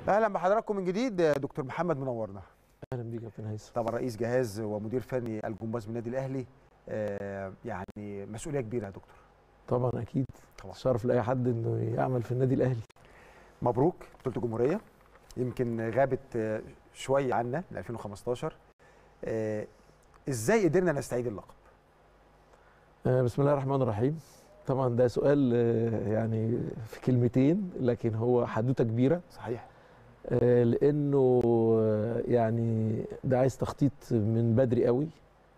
اهلا بحضراتكم من جديد دكتور محمد منورنا اهلا بيك يا كابتن هيثم طبعا رئيس جهاز ومدير فني الجمباز من النادي الاهلي آه، يعني مسؤوليه كبيره يا دكتور طبعا اكيد طبعا شرف لاي حد انه يعمل في النادي الاهلي مبروك بطوله الجمهوريه يمكن غابت آه، شويه عنا من 2015 آه، ازاي قدرنا نستعيد اللقب آه، بسم الله الرحمن الرحيم طبعا ده سؤال آه، يعني في كلمتين لكن هو حدوته كبيره صحيح آه، لانه آه، يعني ده عايز تخطيط من بدري قوي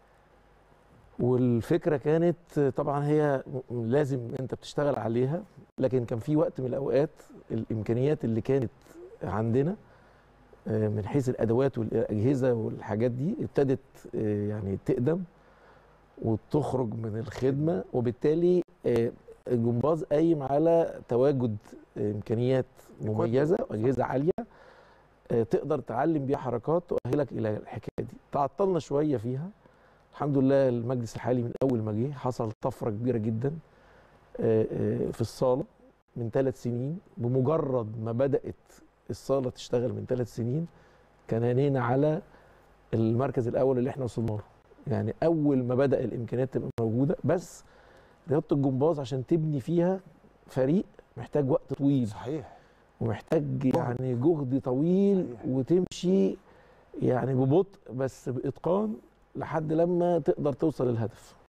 والفكره كانت آه، طبعا هي م- لازم انت بتشتغل عليها لكن كان في وقت من الاوقات الامكانيات اللي كانت عندنا آه، من حيث الادوات والاجهزه والحاجات دي ابتدت آه، يعني تقدم وتخرج من الخدمه وبالتالي آه، الجمباز قايم على تواجد آه، امكانيات مميزه واجهزه عاليه آه، تقدر تعلم بيها حركات تؤهلك الى الحكايه دي تعطلنا شويه فيها الحمد لله المجلس الحالي من اول ما جه حصل طفره كبيره جدا آه، آه، في الصاله من ثلاث سنين بمجرد ما بدات الصاله تشتغل من ثلاث سنين كان عينينا على المركز الاول اللي احنا وصلنا له يعني اول ما بدا الامكانيات تبقى موجوده بس رياضه الجمباز عشان تبني فيها فريق محتاج وقت طويل صحيح ومحتاج يعني جهد طويل صحيح. وتمشي يعني ببطء بس باتقان لحد لما تقدر توصل للهدف